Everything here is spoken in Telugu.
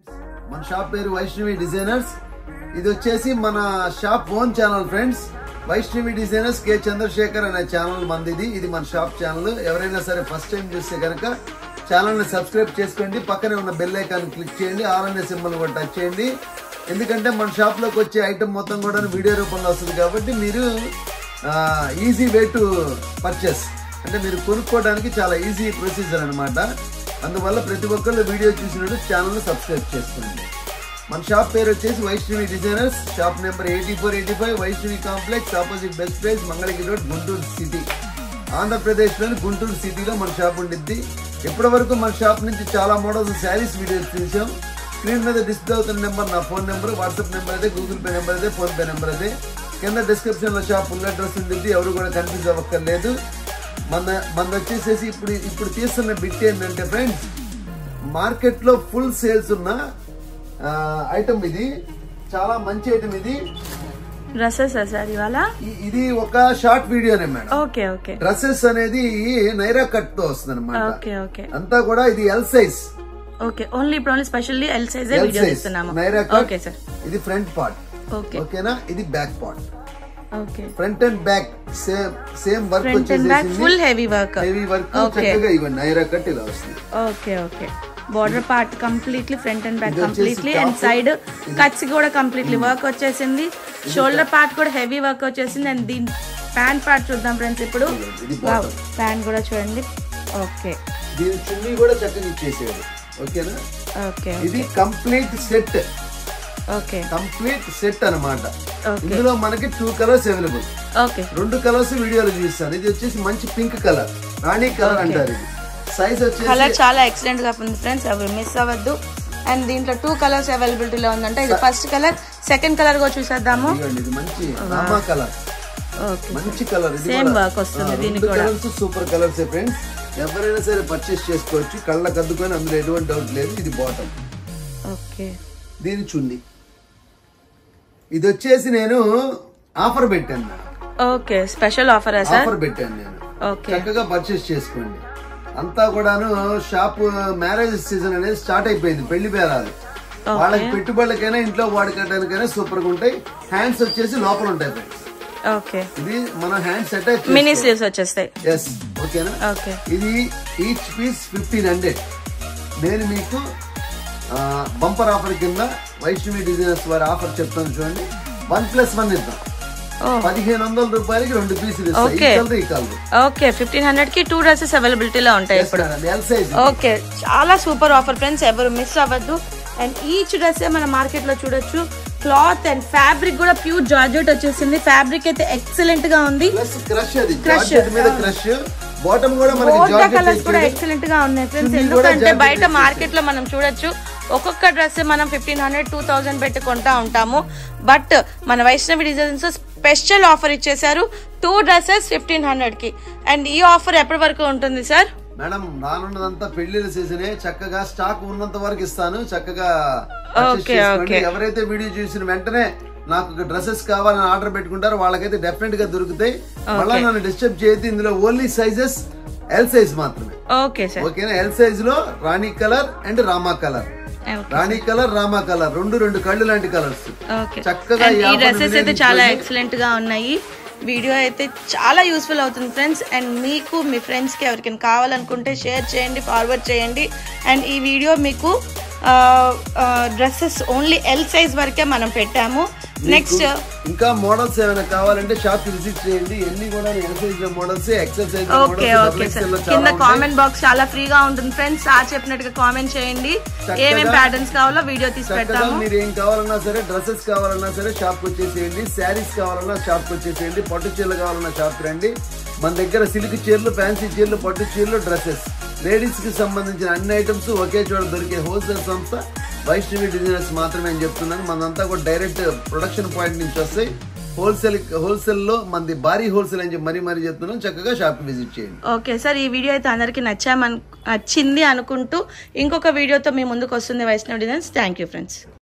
మన షాప్ పేరు వైష్ణవి డిజైనర్స్ ఇది వచ్చేసి మన shop own channel friends Vaishnavi designers K Chandrasekhar అనే ఛానల్ మందిది ఇది మన షాప్ ఛానల్ ఎవరైనా సరే ఫస్ట్ టైం చూస్తే కనుక ఛానల్ ని సబ్స్క్రైబ్ చేసుకోండి పక్కనే ఉన్న బెల్ ఐకాన్ క్లిక్ చేయండి ఆర్ అనే సింబల్ కూడా టచ్ చేయండి ఎందుకంటే మన షాప్ లోకి వచ్చే ఐటమ్ మొత్తం కూడా వీడియో రూపంలో వస్తుంది కాబట్టి మీరు ఈజీ వే టు పర్చేస్ అంటే మీరు కొనుక్కోవడానికి చాలా ఈజీ ప్రొసీజర్ అన్నమాట అందువల్ల ప్రతి ఒక్కళ్ళు వీడియో చూసినట్టు ఛానల్ సబ్స్క్రైబ్ చేసుకోండి మన షాప్ పేరు వచ్చేసి Vaishnavi designers shop number eighty four eighty five Vaishnavi complex opposite Best Price Mangalagiri road Guntur city ఆంధ్రప్రదేశ్లోని గుంటూరు సిటీలో మన షాప్ ఉండిద్ది ఇప్పటి వరకు మన షాప్ నుంచి చాలా మోడల్స్ శారీస్ వీడియోస్ తీసాం స్క్రీన్ మీద డిస్ప్లే అవుతున్న నెంబర్ నా ఫోన్ నెంబర్ వాట్సాప్ నెంబర్ అదే గూగుల్ పే నెంబర్ అదే ఫోన్ పే నెంబర్ అదే కింద డిస్క్రిప్షన్ లో షాప్ ఫుల్ అడ్రస్ ఉంటుంది ఎవరు కూడా కన్ఫ్యూజ్ అవ్వక్కర్లేదు మన మన వచ్చేసేసి ఇప్పుడు ఇప్పుడు తీస్తున్న బిట్ ఏంటంటే ఫ్రెండ్స్ మార్కెట్ లో ఫుల్ సేల్స్ ఉన్న ఐటమ్ ఇది చాలా మంచి ఐటమ్ ఇది డ్రెస్సెస్ సార్ ఇవాళ ఇ- ఇది ఒక షార్ట్ వీడియోనే మేడం ఓకే ఓకే డ్రెస్సెస్ అనేది నైరా కట్ తో వస్తుంది అనమాట ఓకే ఓకే అంతా కూడా ఇది ఎల్ సైజ్ ఓకే ఓన్లీ ఇప్పుడు only specially L size L video size తీస్తున్నాము నైరా ఓకే కట్ సార్ ఇది ఫ్రంట్ పార్ట్ ఓకే ఓకేనా ఇది back part okay front and back same same work front and back full heavy work heavy work Okay. చక్కగా ఇవ్వండి నైరా కట్ ఇలా వస్తుంది okay okay border part completely front and back ఇది వచ్చేసి completely and top. Side cuts కూడా కంప్లీట్లీ వర్క్ వచ్చేసింది షోల్డర్ పార్ట్ కూడా హెవీ వర్క్ వచ్చేసింది అండ్ దీని ప్యాంట్ పార్ట్ చూద్దాం ఫ్రెండ్స్ ఇప్పుడు ఇది bottom. ప్యాంట్ కూడా చూడండి ఓకే దీని చున్నీ కూడా చక్కగా ఇచ్చేసేది ఓకేనా ఓకే ఇది complete set okay complete set అన్నమాట Okay. ఇందులో మనకి టూ కలర్స్ అవైలబుల్ ఓకే రెండు కలర్స్ వీడియోలో చూపిస్తాను ఇది వచ్చేసి మంచి పింక్ కలర్ రాణి కలర్ అంటారు ఇది సైజ్ వచ్చేసి కలర్ చాలా ఎక్సలెంట్ గా ఉంది ఫ్రెండ్స్ అవి మిస్ అవ్వద్దు అండ్ దీంట్లో టూ కలర్స్ అవైలబిలిటీలో ఉందంటే ఇది ఫస్ట్ కలర్ సెకండ్ కలర్ కూడా చూసేద్దాము ఇదిగోండి, ఇది మంచి రామా కలర్ ఓకే మంచి కలర్ ఇది Same కూడా. work వస్తుంది ఆ, దీనికి రెండు కూడా. కలర్స్ సూపర్ కలర్స్ ఫ్రెండ్స్ ఎవరైనా సరే పర్చేస్ చేసుకోవచ్చు కళ్ళకు అద్దుకొని అందులో ఎటువంటి డౌట్ లేదు ఇది బాటమ్ ఓకే దీని చున్ని ఇది వచ్చేసి నేను ఆఫర్ పెట్టాను మేడం ఓకే స్పెషల్ ఆఫరా సార్ ఆఫర్ పెట్టాను నేను ఓకే చక్కగా పర్చేస్ చేసుకోండి అంతా కూడాను షాప్ మ్యారేజ్ సీజన్ అనేది స్టార్ట్ అయిపోయింది పెళ్లి బేరాలు వాళ్ళకి పెట్టుబడులకైనా ఇంట్లో వాడుకోవడానికైనా సూపర్ గా ఉంటాయి హ్యాండ్స్ వచ్చేసి లోపల ఉంటాయి ఫ్రెండ్స్ ఓకే ఇది మన హ్యాండ్స్ అటాచ్ మినీ స్లీవ్స్ వచ్చేస్తాయి ఎస్ ఓకేనా ఓకే ఇది ఈచ్ పీస్ ఫిఫ్టీన్ హండ్రెడ్ నేను మీకు బంపర్ ఆఫర్ కింద వైష్ణవి డిజైనర్స్ వారి ఆఫర్ చెప్తాను చూడండి వన్ ప్లస్ వన్ ఇద్దాం ఓ పదిహేను వందల రూపాయలకి రెండు పీసులు ఇస్తాయి ఈ Okay. కలర్ ఈ కలర్ ఓకే ఫిఫ్టీన్ హండ్రెడ్ కి టూ డ్రెస్సెస్ అవైలబిలిటీలో ఉంటాయి ఇప్పుడు ఎల్ సైజ్ ఓకే చాలా సూపర్ ఆఫర్ ఫ్రెండ్స్ ఎవరు మిస్ అవ్వద్దు అండ్ ఈచ్ డ్రెస్ మన మార్కెట్ లో చూడొచ్చు క్లాత్ అండ్ ఫ్యాబ్రిక్ కూడా ప్యూర్ జార్జెట్ వచ్చేసింది ఫ్యాబ్రిక్ అయితే ఎక్సలెంట్ గా ఉంది ప్లస్ క్రష్ అది Crush, జార్జెట్ మీద క్రష్ బాటమ్ కూడా మనకి బోర్డా జార్జెట్ కలర్స్ కూడా ఎక్సలెంట్ గా ఉన్నాయి ఫ్రెండ్స్ చున్నీ కూడా ఎందుకంటే జార్జెట్ బయట ఇచ్చేసారు. మార్కెట్ లో మనం చూడొచ్చు ఒక్కొక్క డ్రెస్ మనం ఫిఫ్టీన్ హండ్రెడ్ టూ థౌసండ్ పెట్టి కొంటా ఉంటాము బట్ మన వైష్ణవి డిజైన్స్ స్పెషల్ ఆఫర్ ఇచ్చేసారు టూ డ్రెస్సెస్ ఫిఫ్టీన్ హండ్రెడ్ కి అండ్ ఈ ఆఫర్ ఎప్పటి వరకు ఉంటుంది సార్ మేడం రానున్నదంతా పెళ్లిళ్ళ సీజనే చక్కగా స్టాక్ ఉన్నంత వరకు ఇస్తాను చక్కగా Okay, purchase చేసుకోండి. okay. ఎవరైతే వీడియో చూసిన వెంటనే నాకు డ్రెస్సెస్ కావాలని ఆర్డర్ పెట్టుకుంటారో వాళ్ళకైతే డెఫినెట్ గా దొరుకుతాయి మళ్ళీ నన్ను డిస్టర్బ్ చేయొద్దు ఇందులో ఓన్లీ సైజెస్ ఎల్ సైజ్ మాత్రమే ఓకే సార్ ఓకేనా ఎల్ సైజ్ లో Rani colour and Rama colour Rani colour Rama colour రెండు రెండు కళ్ళు లాంటి కలర్స్ ఓకే చక్కగా అండ్ ఈ యాభై డ్రెస్సెస్ అయితే నిమిషాలు చాలా చూడండి. ఎక్సలెంట్ గా ఉన్నాయి వీడియో అయితే చాలా యూస్ఫుల్ అవుతుంది ఫ్రెండ్స్ అండ్ మీకు మీ ఫ్రెండ్స్ కి ఎవరికైనా కావాలనుకుంటే షేర్ చేయండి ఫార్వర్డ్ చేయండి అండ్ ఈ వీడియో మీకు డ్రెస్సెస్ ఓన్లీ ఎల్ సైజ్ వరకే మనం పెట్టాము నెక్స్ట్ ఇంకా మోడల్స్ ఏమైనా కావాలంటే షాప్ విజిట్ చేయండి ఎన్ని కూడా L size models XL size okay okay sir కింద కామెంట్ బాక్స్ చాలా ఫ్రీగా ఉంటుంది ఫ్రెండ్స్ ఆ చెప్పినట్టుగా కామెంట్ చేయండి ఏమేం ప్యాటర్న్స్ కావాలో వీడియో తీసి చక్కగా పెడతాము మీరు ఏం కావాలన్నా సరే డ్రెస్సెస్ కావాలన్నా సరే షాప్ వచ్చేసేయండి శారీస్ కావాలన్నా షాప్ వచ్చేసేయండి పట్టు చీరలు కావాలన్నా షాప్ రండి మన దగ్గర సిల్క్ చీరలు ఫ్యాన్సీ చీరలు పట్టు చీరలు డ్రెస్సెస్ లేడీస్ కి సంబంధించిన అన్ని ఐటమ్స్ ఒకే చోట దొరికే హోల్సేల్ సంస్థ వైష్ణవి డిజైనర్స్ మాత్రమే అని చెప్తున్నాను మనంతా కూడా డైరెక్ట్ ప్రొడక్షన్ పాయింట్ నుంచి వస్తాయి హోల్సేల్ హోల్సేల్ లో మనది భారీ హోల్సేల్ అని చెప్పి మరీ మరీ చెప్తున్నాం చక్కగా షాప్ విజిట్ చేయండి ఓకే సార్ ఈ వీడియో అయితే అందరికీ నచ్చామను నచ్చింది అనుకుంటూ ఇంకొక వీడియోతో మీ ముందుకు వస్తుంది Vaishnav designs thank you friends